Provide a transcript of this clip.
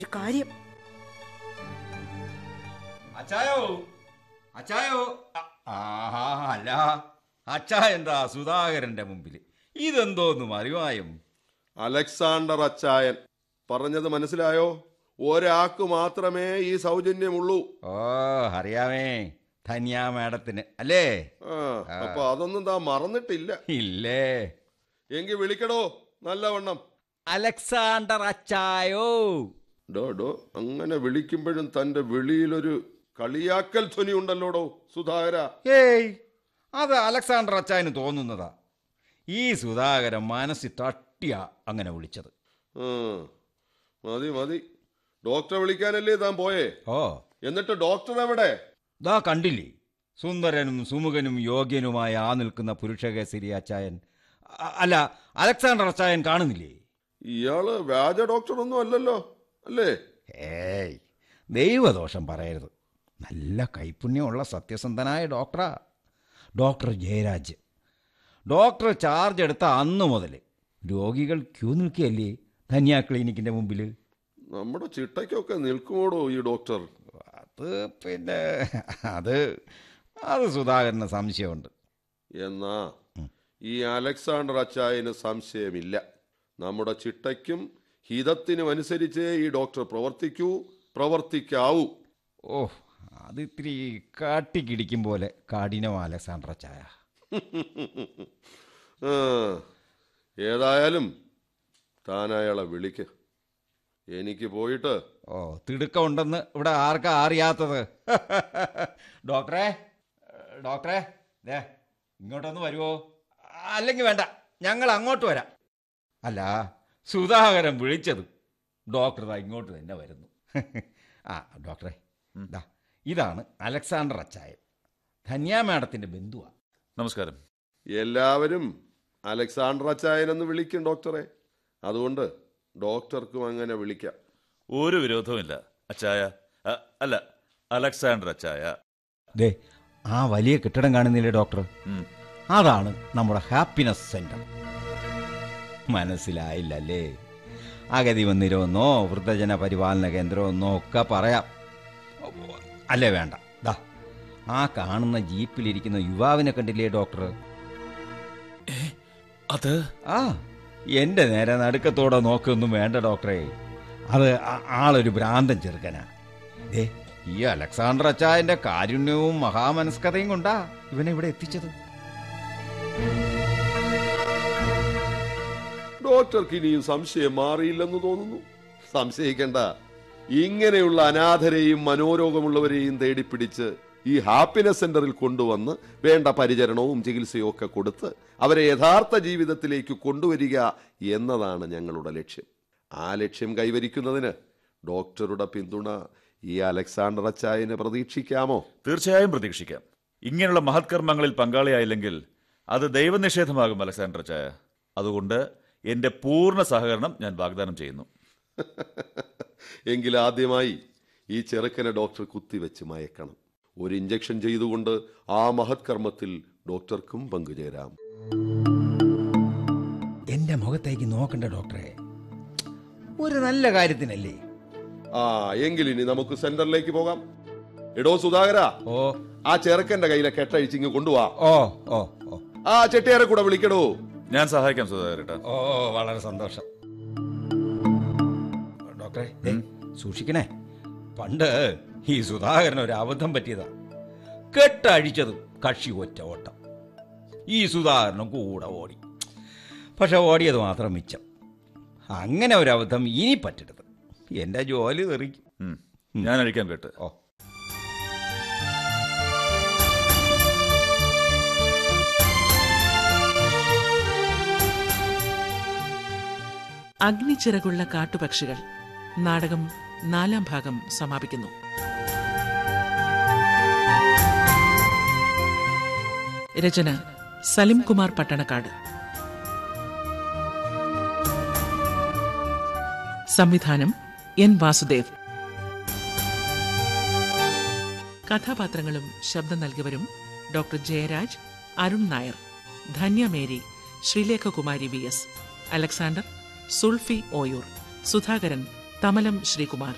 ഒരു കാര്യം അച്ചായോ അച്ചായോ അ- ആഹാ അല്ല അച്ചാ എന്താ സുധാകരന്റെ മുമ്പിൽ ഇതെന്തോന്ന് മറിവായും അലക്സാണ്ടർ അച്ചായൻ പറഞ്ഞത് മനസ്സിലായോ ഒരാൾക്ക് മാത്രമേ ഈ സൗജന്യമുള്ളൂ ഓ അറിയാമേ ധന്യ മാഡത്തിന് അല്ലേ ആ അപ്പൊ അതൊന്നും താ മറന്നിട്ടില്ല ഇല്ലേ എങ്കിൽ വിളിക്കടോ നല്ലവണ്ണം അലക്സാണ്ടർ അച്ചായോ ഡോ ഡോ അങ്ങനെ വിളിക്കുമ്പോഴും തന്റെ വിളിയിലൊരു കളിയാക്കൽ ധ്വനി ഉണ്ടല്ലോടോ സുധാകര ഏയ് അത് അലക്സാണ്ടർ അച്ചായന് തോന്നുന്നതാ ഈ സുധാകരൻ മനസ്സിൽ തട്ടിയ അങ്ങനെ വിളിച്ചത് ആ, മതി മതി ഡോക്ടറെ വിളിക്കാനല്ലേ താൻ പോയേ ഓ എന്നിട്ട് ഡോക്ടർ എവിടെ ദാ കണ്ടില്ലേ സുന്ദരനും സുമുഖനും യോഗ്യനുമായ ആ നിൽക്കുന്ന പുരുഷകേസരി അച്ചായൻ അ- അല്ല അലക്സാണ്ടർ അച്ചായൻ കാണുന്നില്ലേ ഇയാള് വ്യാജ ഡോക്ടറൊന്നും അല്ലല്ലോ അല്ലേ ഏയ് ദൈവദോഷം പറയരുത് നല്ല കൈപുണ്യമുള്ള സത്യസന്ധനായ ഡോക്ടറാ ഡോക്ടർ ജയരാജ് ഡോക്ടർ ചാർജ് എടുത്ത അന്ന് മുതൽ രോഗികൾ ക്യൂ നിൽക്കുകയല്ലേ ധന്യ ക്ലിനിക്കിൻ്റെ മുമ്പിൽ നമ്മുടെ ചിട്ടയ്ക്കൊക്കെ നിൽക്കുമോടോ ഈ ഡോക്ടർ അത് പിന്നെ അത് അത് സുധാകരന് സംശയമുണ്ട് എന്നാ ഈ അലക്സാണ്ടർ അച്ചായന് സംശയമില്ല നമ്മുടെ ചിട്ടയ്ക്കും ഹിതത്തിനും അനുസരിച്ചേ ഈ ഡോക്ടർ പ്രവർത്തിക്കൂ പ്രവർത്തിക്കാവൂ ഓ അത് ഇത്തിരി കാട്ടിക്കിടിക്കും പോലെ കാഠിനം അലക്സാണ്ടർ ചായ ആ, ഏതായാലും താൻ അയാളെ വിളിക്ക് എനിക്ക് പോയിട്ട് ഓ തിടുക്കമുണ്ടെന്ന് ഇവിടെ ആർക്കാ അറിയാത്തത് ഡോക്ടറെ ഡോക്ടറെ ദേ ഇങ്ങോട്ടൊന്ന് വരുമോ അല്ലെങ്കിൽ വേണ്ട ഞങ്ങൾ അങ്ങോട്ട് വരാം അല്ല സുധാകരൻ വിളിച്ചത് ഡോക്ടർ ദാ ഇങ്ങോട്ട് തന്നെ വരുന്നു ആ ഡോക്ടറെ ദാ ഇതാണ് അലക്സാണ്ടർ അച്ചായൻ ധന്യ മാഡത്തിൻ്റെ ബന്ധുവാ നമസ്കാരം എല്ലാവരും അലക്സാണ്ടർ അച്ചായനെന്ന് വിളിക്കും ഡോക്ടറെ അതുകൊണ്ട് ഡോക്ടർക്കും അങ്ങനെ വിളിക്കാം ഒരു വിരോധവുമില്ല അച്ചായ അ, അല്ല അലക്സാണ്ടർ അച്ചായ ദേ ആ വലിയ കെട്ടിടം കാണുന്നില്ലേ ഡോക്ടർ ഉം. അതാണ് നമ്മുടെ ഹാപ്പിനെസ് സെന്റർ മനസ്സിലായില്ലല്ലേ അഗതി മന്ദിരമെന്നോ വൃദ്ധജന പരിപാലന കേന്ദ്രമെന്നോ ഒക്കെ പറയാം അല്ലേ വേണ്ട ദാ ആ കാണുന്ന ജീപ്പിലിരിക്കുന്ന യുവാവിനെ കണ്ടില്ലേ ഡോക്ടർ അത് ആ എൻ്റെ നേരെ നടുക്കത്തോടെ നോക്കൊന്നും വേണ്ട ഡോക്ടറെ അത് ആ- ആളൊരു ഭ്രാന്തൻ ചെറുക്കനാ ഏ ഈ അലക്സാണ്ടർ അച്ചായന്റെ കാരുണ്യവും മഹാമനസ്കതയും കൊണ്ടാ ഇവനെ ഇവിടെ എത്തിച്ചത് ഡോക്ടർക്ക് ഇനിയും സംശയം മാറിയില്ലെന്ന് തോന്നുന്നു സംശയിക്കണ്ട ഇങ്ങനെയുള്ള അനാഥരെയും മനോരോഗമുള്ളവരെയും തേടിപ്പിടിച്ച് ഈ ഹാപ്പിനെസ് സെന്ററിൽ കൊണ്ടുവന്ന് വേണ്ട പരിചരണവും ചികിത്സയും ഒക്കെ കൊടുത്ത് അവരെ യഥാർത്ഥ ജീവിതത്തിലേക്ക് കൊണ്ടുവരിക എന്നതാണ് ഞങ്ങളുടെ ലക്ഷ്യം ആ ലക്ഷ്യം കൈവരിക്കുന്നതിന് ഡോക്ടറുടെ പിന്തുണ ഈ അലക്സാണ്ടർ അച്ചായനെ പ്രതീക്ഷിക്കാമോ തീർച്ചയായും പ്രതീക്ഷിക്കാം ഇങ്ങനെയുള്ള മഹത്കർമ്മങ്ങളിൽ പങ്കാളിയായില്ലെങ്കിൽ അത് ദൈവനിഷേധമാകും അലക്സാണ്ടർ അച്ചായ അതുകൊണ്ട് എന്റെ പൂർണ്ണ സഹകരണം ഞാൻ വാഗ്ദാനം ചെയ്യുന്നു എങ്കിൽ ആദ്യമായി ഈ ചെറുക്കനെ ഡോക്ടർ കുത്തിവെച്ച് മയക്കണം ഒരു ഇഞ്ചക്ഷൻ ചെയ്തുകൊണ്ട് ആ മഹത്കർമ്മത്തിൽ ഡോക്ടർക്കും പങ്കുചേരാം എന്റെ മുഖത്തേക്ക് നോക്കണ്ട ഡോക്ടറെ ഒരു നല്ല കാര്യത്തിനല്ലേ ആ എങ്കിൽ ഇനി നമുക്ക് സെന്ററിലേക്ക് പോകാം എടോ സുധാകര ഓ ആ ചെറുക്കന്റെ കയ്യിലെ കെട്ടഴിച്ചിങ് കൊണ്ടുപോവാ ഓ ഓ ഓ ആ ചെട്ടിയാരെ കൂടെ വിളിക്കടോ ഞാൻ സഹായിക്കാം സുധാകരേട്ട ഓ വളരെ സന്തോഷം ഡോക്ടറെ ദേ, സൂക്ഷിക്കണേ പണ്ട് ഈ സുധാകരൻ ഒരു അബദ്ധം പറ്റിയതാ കെട്ടഴിച്ചത് കക്ഷി ഒറ്റ ഓട്ടം ഈ സുധാകരനും കൂടെ ഓടി പക്ഷെ ഓടിയത് മാത്രം മിച്ചം അങ്ങനെ ഒരു അബദ്ധം ഇനി പറ്റരുത് എൻ്റെ ജോലി തെറിക്കും ഉം. ഞാൻ അഴിക്കാൻ കേട്ട് ഓ അഗ്നിച്ചിറകുള്ള കാട്ടുപക്ഷികൾ നാടകം നാലാം ഭാഗം സമാപിക്കുന്നു രചന സലിം കുമാർ പട്ടണക്കാട് സംവിധാനം എൻ വാസുദേവ് കഥാപാത്രങ്ങളും ശബ്ദം നൽകിയവരും doctor Jayaraj Arun Nair Dhanya Mary Sreelekha Kumari V S Alexander Sulfi Oyoor Sudhakaran Thamalam Sreekumar